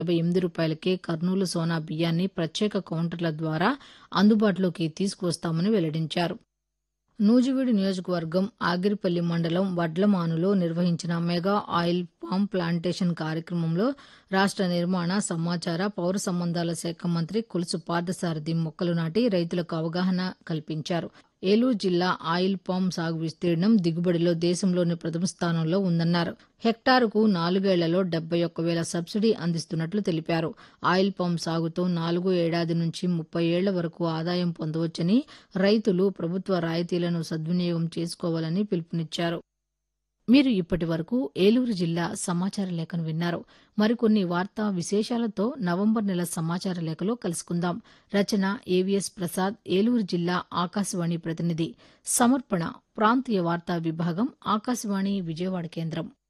యాభై ఎనిమిది రూపాయలకే కర్నూలు సోనా బియ్యాన్ని ప్రత్యేక కౌంటర్ల ద్వారా అందుబాటులోకి తీసుకువస్తామని వెల్లడించారు నూజివీడు నియోజకవర్గం ఆగిరిపల్లి మండలం వడ్లమానులో నిర్వహించిన మెగా ఆయిల్ పామ్ ప్లాంటేషన్ కార్యక్రమంలో రాష్ట నిర్మాణ సమాచార పౌర సంబంధాల శాఖ మంత్రి కొలుసు పార్థసారథి మొక్కలు నాటి రైతులకు అవగాహన కల్పించారు ఏలూరు జిల్లా ఆయిల్ పామ్ సాగు విస్తీర్ణం దిగుబడిలో దేశంలోని ప్రథమ స్థానంలో ఉందన్నారు హెక్టారుకు నాలుగేళ్లలో డెబ్బై ఒక్క వేల సబ్సిడీ అందిస్తున్నట్లు తెలిపారు ఆయిల్ పామ్ సాగుతో నాలుగో ఏడాది నుంచి ముప్పై ఏళ్ల వరకు ఆదాయం పొందవచ్చని రైతులు ప్రభుత్వ రాయితీలను సద్వినియోగం చేసుకోవాలని పిలుపునిచ్చారు మీరు ఇప్పటి వరకు ఏలూరు జిల్లా సమాచార లేఖను విన్నారు మరికొన్ని వార్తా విశేషాలతో నవంబర్ నెల సమాచార లేఖలో కలుసుకుందాం రచన ఏవిఎస్ ప్రసాద్ ఏలూరు జిల్లా ఆకాశవాణి ప్రతినిధి సమర్పణ ప్రాంతీయ వార్తా విభాగం ఆకాశవాణి విజయవాడ కేంద్రం